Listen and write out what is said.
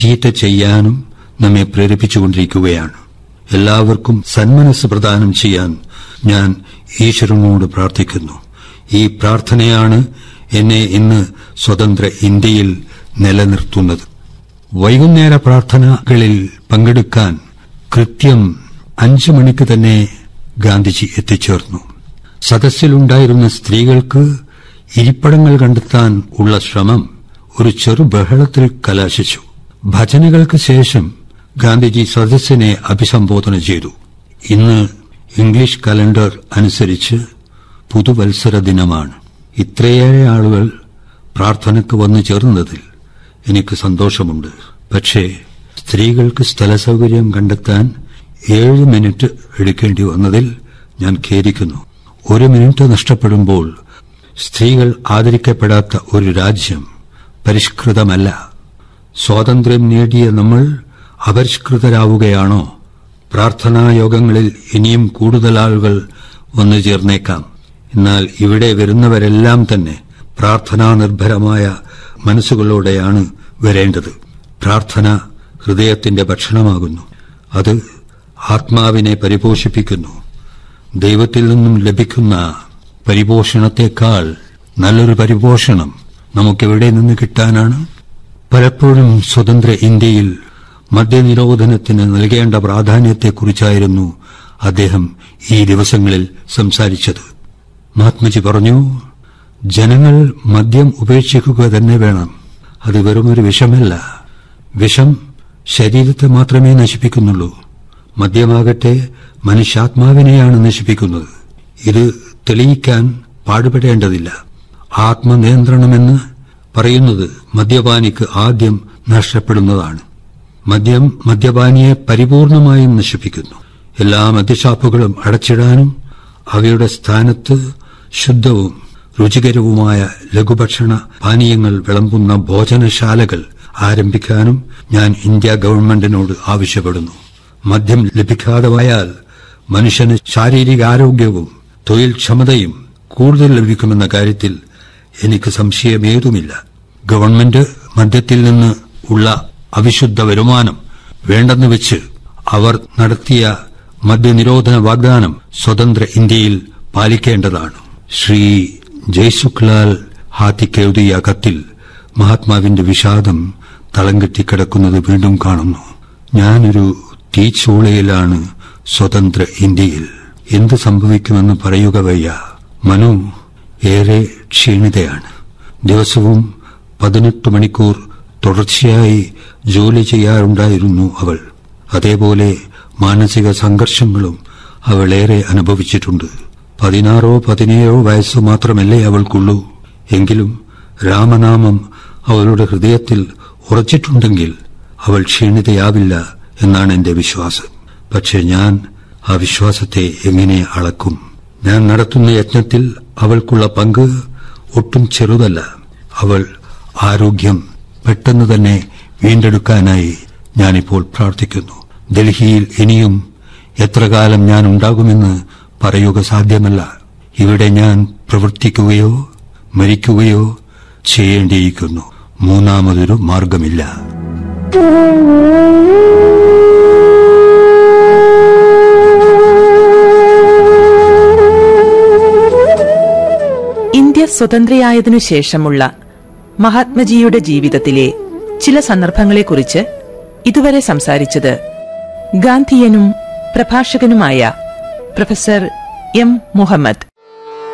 ചീത്ത ചെയ്യാനും നമ്മെ പ്രേരിപ്പിച്ചുകൊണ്ടിരിക്കുകയാണ് എല്ലാവർക്കും സന്മനസ് പ്രദാനം ചെയ്യാൻ ഞാൻ ഈശ്വരനോട് പ്രാർത്ഥിക്കുന്നു ഈ പ്രാർത്ഥനയാണ് എന്നെ ഇന്ന് സ്വതന്ത്ര ഇന്ത്യയിൽ നിലനിർത്തുന്നത് വൈകുന്നേര പ്രാർത്ഥനകളിൽ പങ്കെടുക്കാൻ കൃത്യം അഞ്ചു മണിക്ക് തന്നെ ഗാന്ധിജി എത്തിച്ചേർന്നു സദസ്സിലുണ്ടായിരുന്ന സ്ത്രീകൾക്ക് ഇരിപ്പിടങ്ങൾ കണ്ടെത്താൻ ഉള്ള ശ്രമം ഒരു ചെറു ബഹളത്തിൽ കലാശിച്ചു ഭജനകൾക്ക് ശേഷം ഗാന്ധിജി സദസ്സിനെ അഭിസംബോധന ചെയ്തു ഇന്ന് ഇംഗ്ലീഷ് കലണ്ടർ അനുസരിച്ച് പുതുവത്സര ദിനമാണ് ഇത്രയേറെ ആളുകൾ പ്രാർത്ഥനയ്ക്ക് വന്നു ചേർന്നതിൽ എനിക്ക് സന്തോഷമുണ്ട് പക്ഷേ സ്ത്രീകൾക്ക് സ്ഥലസൗകര്യം കണ്ടെത്താൻ ഏഴ് മിനിറ്റ് എടുക്കേണ്ടി വന്നതിൽ ഞാൻ ഖേദിക്കുന്നു ഒരു മിനിറ്റ് നഷ്ടപ്പെടുമ്പോൾ സ്ത്രീകൾ ആദരിക്കപ്പെടാത്ത ഒരു രാജ്യം പരിഷ്കൃതമല്ല സ്വാതന്ത്ര്യം നേടിയ നമ്മൾ അപരിഷ്കൃതരാവുകയാണോ പ്രാർത്ഥനാ യോഗങ്ങളിൽ ഇനിയും കൂടുതൽ ആളുകൾ വന്നു ചേർന്നേക്കാം എന്നാൽ ഇവിടെ വരുന്നവരെല്ലാം തന്നെ പ്രാർത്ഥനാ നിർഭരമായ മനസ്സുകളോടെയാണ് വരേണ്ടത് പ്രാർത്ഥന ഹൃദയത്തിന്റെ ഭക്ഷണമാകുന്നു അത് ആത്മാവിനെ പരിപോഷിപ്പിക്കുന്നു ദൈവത്തിൽ നിന്നും ലഭിക്കുന്ന പരിപോഷണത്തെക്കാൾ നല്ലൊരു പരിപോഷണം നമുക്കെവിടെ നിന്ന് കിട്ടാനാണ് പലപ്പോഴും സ്വതന്ത്ര ഇന്ത്യയിൽ മദ്യനിരോധനത്തിന് നൽകേണ്ട പ്രാധാന്യത്തെക്കുറിച്ചായിരുന്നു അദ്ദേഹം ഈ ദിവസങ്ങളിൽ സംസാരിച്ചത് മഹാത്മജി പറഞ്ഞു ജനങ്ങൾ മദ്യം ഉപേക്ഷിക്കുക തന്നെ വേണം അത് വെറുമൊരു വിഷമല്ല വിഷം ശരീരത്തെ മാത്രമേ നശിപ്പിക്കുന്നുള്ളൂ മദ്യമാകട്ടെ മനുഷ്യാത്മാവിനെയാണ് നശിപ്പിക്കുന്നത് ഇത് തെളിയിക്കാൻ പാടുപെടേണ്ടതില്ല ആത്മനിയന്ത്രണമെന്ന് പറയുന്നത് മദ്യപാനിക്ക് ആദ്യം നഷ്ടപ്പെടുന്നതാണ് മദ്യം മദ്യപാനിയെ പരിപൂർണമായും നശിപ്പിക്കുന്നു എല്ലാ മദ്യഷാപ്പുകളും അടച്ചിടാനും അവയുടെ സ്ഥാനത്ത് ശുദ്ധവും രുചികരവുമായ ലഘുഭക്ഷണ പാനീയങ്ങൾ വിളമ്പുന്ന ഭോജനശാലകൾ ആരംഭിക്കാനും ഞാൻ ഇന്ത്യ ഗവൺമെന്റിനോട് ആവശ്യപ്പെടുന്നു മദ്യം ലഭിക്കാതെ പോയാൽ മനുഷ്യന് ശാരീരിക ആരോഗ്യവും തൊഴിൽ ക്ഷമതയും കൂടുതൽ ലഭിക്കുമെന്ന കാര്യത്തിൽ എനിക്ക് സംശയമേതുമില്ല ഗവൺമെന്റ് മദ്യത്തിൽ നിന്ന് ഉള്ള അവിശുദ്ധ വരുമാനം വേണ്ടെന്ന് വെച്ച് അവർ നടത്തിയ മദ്യനിരോധന വാഗ്ദാനം സ്വതന്ത്ര ഇന്ത്യയിൽ പാലിക്കേണ്ടതാണ് ശ്രീ ജയ്സുഖ്ലാൽ ഹാത്തിക്ക് എഴുതിയ കത്തിൽ മഹാത്മാവിന്റെ വിഷാദം തളം കെട്ടിക്കിടക്കുന്നത് വീണ്ടും കാണുന്നു ഞാനൊരു തീച്ചൂളയിലാണ് സ്വതന്ത്ര ഇന്ത്യയിൽ എന്ത് സംഭവിക്കുമെന്ന് പറയുക വയ്യ മനു ഏറെ ക്ഷീണിതയാണ് ദിവസവും പതിനെട്ട് മണിക്കൂർ തുടർച്ചയായി ജോലി ചെയ്യാറുണ്ടായിരുന്നു അവൾ അതേപോലെ മാനസിക സംഘർഷങ്ങളും അവൾ ഏറെ അനുഭവിച്ചിട്ടുണ്ട് പതിനാറോ പതിനേഴോ വയസ്സ് മാത്രമല്ലേ അവൾക്കുള്ളൂ എങ്കിലും രാമനാമം അവളുടെ ഹൃദയത്തിൽ ഉറച്ചിട്ടുണ്ടെങ്കിൽ അവൾ ക്ഷീണിതയാവില്ല എന്നാണ് എന്റെ വിശ്വാസം പക്ഷെ ഞാൻ ആ വിശ്വാസത്തെ എങ്ങനെ അളക്കും ഞാൻ നടത്തുന്ന യജ്ഞത്തിൽ അവൾക്കുള്ള പങ്ക് ഒട്ടും ചെറുതല്ല അവൾ ആരോഗ്യം പെട്ടെന്ന് തന്നെ വീണ്ടെടുക്കാനായി ഞാനിപ്പോൾ പ്രാർത്ഥിക്കുന്നു ഡൽഹിയിൽ ഇനിയും എത്ര കാലം ഞാൻ ഉണ്ടാകുമെന്ന് പറയുക സാധ്യമല്ല ഇവിടെ ഞാൻ പ്രവർത്തിക്കുകയോ മരിക്കുകയോ ചെയ്യേണ്ടിയിരിക്കുന്നു മൂന്നാമതൊരു മാർഗമില്ല ഇന്ത്യ സ്വതന്ത്രയായതിനു ശേഷമുള്ള മഹാത്മജിയുടെ ജീവിതത്തിലെ ചില സന്ദർഭങ്ങളെക്കുറിച്ച് ഇതുവരെ സംസാരിച്ചത് ഗാന്ധിയനും പ്രഭാഷകനുമായ പ്രൊഫസർ എം മുഹമ്മദ്